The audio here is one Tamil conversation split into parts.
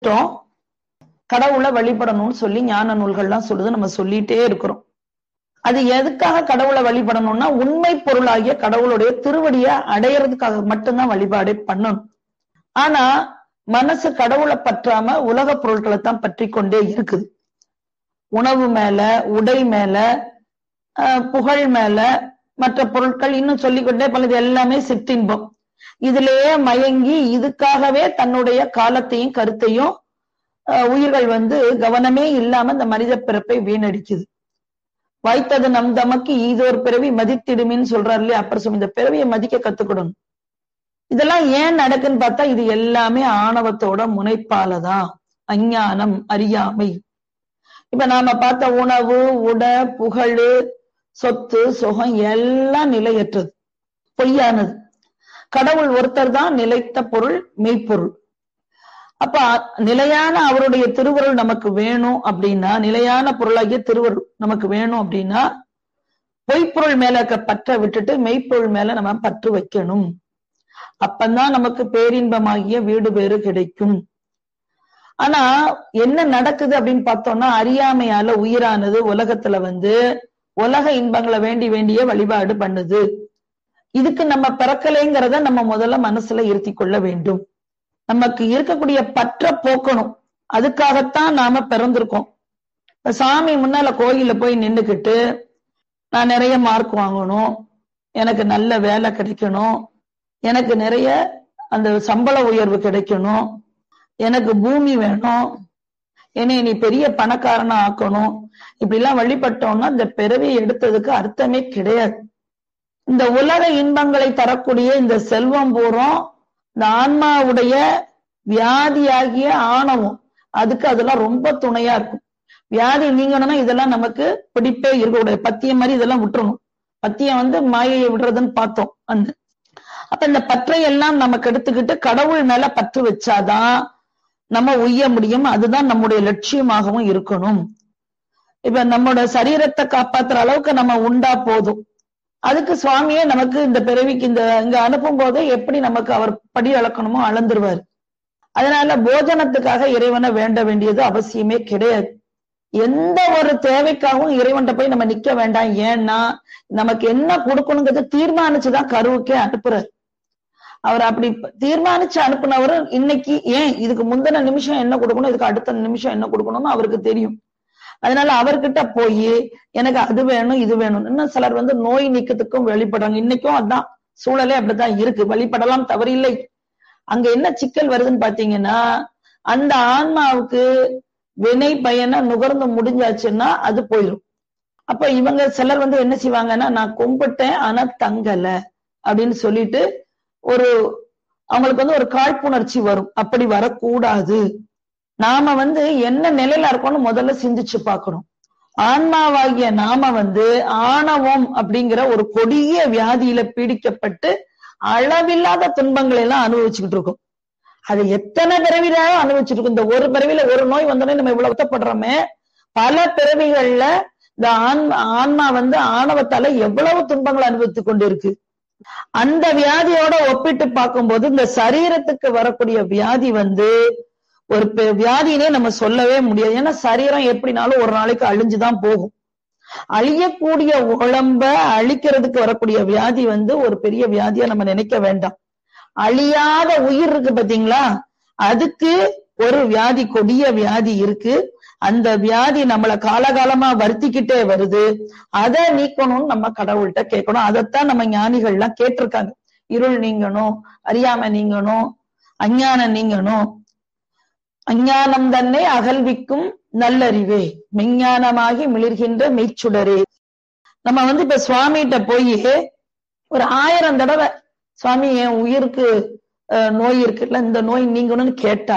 வந்துட்டோம் கடவுளை வழிபடணும்னு சொல்லி ஞான நூல்கள்லாம் சொல்லுது நம்ம சொல்லிட்டே இருக்கிறோம் அது எதுக்காக கடவுளை வழிபடணும்னா உண்மை பொருளாகிய கடவுளுடைய திருவடிய அடையறதுக்காக மட்டும்தான் வழிபாடே பண்ணணும் ஆனா மனசு கடவுளை பற்றாம உலக பொருட்களை தான் பற்றி கொண்டே இருக்குது உணவு மேல உடை மேல ஆஹ் புகழ் மேல மற்ற பொருட்கள் இன்னும் சொல்லிக்கொண்டே பலது எல்லாமே சிற்றின்பம் இதுலயே மயங்கி இதுக்காகவே தன்னுடைய காலத்தையும் கருத்தையும் ஆஹ் உயிர்கள் வந்து கவனமே இல்லாம இந்த மனித பிறப்பை வீணடிக்குது வாய்த்தது நம் தமக்கு ஈதோர் பிறவி மதித்திடுமின்னு சொல்றாரு இல்லையா அப்புறம் சொல்லி இந்த பிறவியை மதிக்க கத்துக்கிடணும் இதெல்லாம் ஏன் நடக்குன்னு பார்த்தா இது எல்லாமே ஆணவத்தோட முனைப்பாலதான் அஞ்ஞானம் அறியாமை இப்ப நாம பார்த்த உணவு உட புகழ் சொத்து சுகம் எல்லாம் நிலையற்றது பொய்யானது கடவுள் ஒருத்தர் தான் நிலைத்த பொருள் மெய்ப்பொருள் அப்ப நிலையான அவருடைய திருவருள் நமக்கு வேணும் அப்படின்னா நிலையான பொருளாகிய திருவருள் நமக்கு வேணும் அப்படின்னா பொய்ப்பொருள் மேல இருக்க பற்ற விட்டுட்டு மெய்ப்பொருள் மேல நம்ம பற்று வைக்கணும் அப்பந்தான் நமக்கு பேரின்பமாகிய வீடு பேறு கிடைக்கும் ஆனா என்ன நடக்குது அப்படின்னு பார்த்தோம்னா அறியாமையால உயிரானது உலகத்துல வந்து உலக இன்பங்களை வேண்டி வேண்டிய வழிபாடு பண்ணுது இதுக்கு நம்ம பிறக்கலைங்கிறத நம்ம முதல்ல மனசுல இருத்தி கொள்ள வேண்டும் நமக்கு இருக்கக்கூடிய பற்ற போக்கணும் அதுக்காகத்தான் நாம பிறந்திருக்கோம் இப்ப சாமி முன்னால கோயில்ல போய் நின்னுக்கிட்டு நான் நிறைய மார்க் வாங்கணும் எனக்கு நல்ல வேலை கிடைக்கணும் எனக்கு நிறைய அந்த சம்பள உயர்வு கிடைக்கணும் எனக்கு பூமி வேணும் என்னை நீ பெரிய பணக்காரனா ஆக்கணும் இப்படி எல்லாம் வழிபட்டோம்னா இந்த பிறவியை எடுத்ததுக்கு அர்த்தமே கிடையாது இந்த உலக இன்பங்களை தரக்கூடிய இந்த செல்வம் பூரம் இந்த ஆன்மாவுடைய வியாதியாகிய ஆணவம் அதுக்கு அதெல்லாம் ரொம்ப துணையா இருக்கும் வியாதி நீங்கணும்னா இதெல்லாம் நமக்கு பிடிப்பே இருக்கக்கூடாது பத்தியம் மாதிரி இதெல்லாம் விட்டுறணும் பத்தியம் வந்து மாயையை விடுறதுன்னு பார்த்தோம் அந்த அப்ப இந்த பற்றை எல்லாம் நமக்கு எடுத்துக்கிட்டு கடவுள் மேல பற்று வச்சாதான் நம்ம உய்ய முடியும் அதுதான் நம்முடைய லட்சியமாகவும் இருக்கணும் இப்ப நம்மளோட சரீரத்தை காப்பாத்துற அளவுக்கு நம்ம உண்டா போதும் அதுக்கு சுவாமியே நமக்கு இந்த பிறவிக்கு இந்த இங்க அனுப்பும் போதே எப்படி நமக்கு அவர் படி அளக்கணுமோ அளந்துருவாரு அதனால போஜனத்துக்காக இறைவனை வேண்ட வேண்டியது அவசியமே கிடையாது எந்த ஒரு தேவைக்காகவும் இறைவன்கிட்ட போய் நம்ம நிக்க வேண்டாம் ஏன்னா நமக்கு என்ன கொடுக்கணுங்கிறது தீர்மானிச்சுதான் கருவுக்கே அனுப்புறாரு அவர் அப்படி தீர்மானிச்சு அனுப்புனவர் இன்னைக்கு ஏன் இதுக்கு முந்தின நிமிஷம் என்ன கொடுக்கணும் இதுக்கு அடுத்த நிமிஷம் என்ன கொடுக்கணும்னு அவருக்கு தெரியும் அதனால அவர்கிட்ட போய் எனக்கு அது வேணும் இது வேணும் இன்னும் சிலர் வந்து நோய் நீக்கத்துக்கும் வெளிப்படுறாங்க இன்னைக்கும் அதான் சூழலே அப்படித்தான் இருக்கு வழிபடலாம் தவறில்லை அங்க என்ன சிக்கல் வருதுன்னு பாத்தீங்கன்னா அந்த ஆன்மாவுக்கு வினை பயனை நுகர்ந்து முடிஞ்சாச்சுன்னா அது போயிடும் அப்ப இவங்க சிலர் வந்து என்ன செய்வாங்கன்னா நான் கும்பிட்டேன் ஆனா தங்கல அப்படின்னு சொல்லிட்டு ஒரு அவங்களுக்கு வந்து ஒரு காழ்ப்புணர்ச்சி வரும் அப்படி வரக்கூடாது நாம வந்து என்ன நிலையில இருக்கோம்னு முதல்ல சிந்திச்சு பார்க்கணும் ஆன்மாவாகிய நாம வந்து ஆணவம் அப்படிங்கிற ஒரு கொடிய வியாதியில பீடிக்கப்பட்டு அளவில்லாத துன்பங்களை எல்லாம் அனுபவிச்சுக்கிட்டு இருக்கோம் அது எத்தனை பிறவிலாலும் அனுபவிச்சுட்டு இருக்கும் இந்த ஒரு பிறவில ஒரு நோய் வந்தோடனே நம்ம இவ்வளவு வருத்தப்படுறோமே பல பிறவிகள்ல இந்த ஆன்மா ஆன்மா வந்து ஆணவத்தால எவ்வளவு துன்பங்களை அனுபவித்துக் கொண்டு இருக்கு அந்த வியாதியோட ஒப்பிட்டு பார்க்கும்போது இந்த சரீரத்துக்கு வரக்கூடிய வியாதி வந்து ஒரு வியாதினே நம்ம சொல்லவே முடியாது ஏன்னா சரீரம் எப்படினாலும் ஒரு நாளைக்கு அழிஞ்சுதான் போகும் அழியக்கூடிய உடம்ப அழிக்கிறதுக்கு வரக்கூடிய வியாதி வந்து ஒரு பெரிய வியாதியா நம்ம நினைக்க வேண்டாம் அழியாத உயிர் இருக்கு பாத்தீங்களா அதுக்கு ஒரு வியாதி கொடிய வியாதி இருக்கு அந்த வியாதி நம்மள காலகாலமா வருத்திக்கிட்டே வருது அதை நீக்கணும்னு நம்ம கடவுள்கிட்ட கேட்கணும் அதைத்தான் நம்ம ஞானிகள் எல்லாம் கேட்டிருக்காங்க இருள் நீங்கணும் அறியாம நீங்கணும் அஞ்ஞானம் நீங்கணும் அஞ்ஞானம் தன்னை அகல்விக்கும் நல்லறிவே மெஞ்ஞானமாகி மிளிர்கின்ற மெய்ச்சுடரே நம்ம வந்து இப்ப சுவாமிகிட்ட போய் ஒரு ஆயிரம் தடவை சுவாமி என் உயிருக்கு நோய் இருக்குல்ல இந்த நோய் நீங்கணும்னு கேட்டா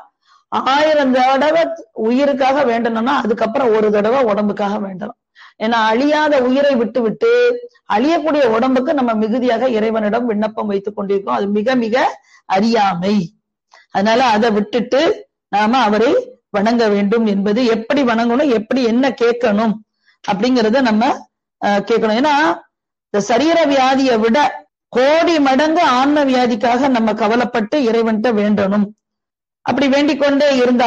ஆயிரம் தடவை உயிருக்காக வேண்டணும்னா அதுக்கப்புறம் ஒரு தடவை உடம்புக்காக வேண்டலாம் ஏன்னா அழியாத உயிரை விட்டு விட்டு அழியக்கூடிய உடம்புக்கு நம்ம மிகுதியாக இறைவனிடம் விண்ணப்பம் வைத்துக் கொண்டிருக்கோம் அது மிக மிக அறியாமை அதனால அதை விட்டுட்டு நாம அவரை வணங்க வேண்டும் என்பது எப்படி வணங்கணும் எப்படி என்ன கேட்கணும் அப்படிங்கறத நம்ம கேட்கணும் ஏன்னா இந்த சரீர வியாதியை விட கோடி மடங்கு ஆன்ம வியாதிக்காக நம்ம கவலைப்பட்டு இறைவன்கிட்ட வேண்டணும் அப்படி வேண்டிக் கொண்டே இருந்தா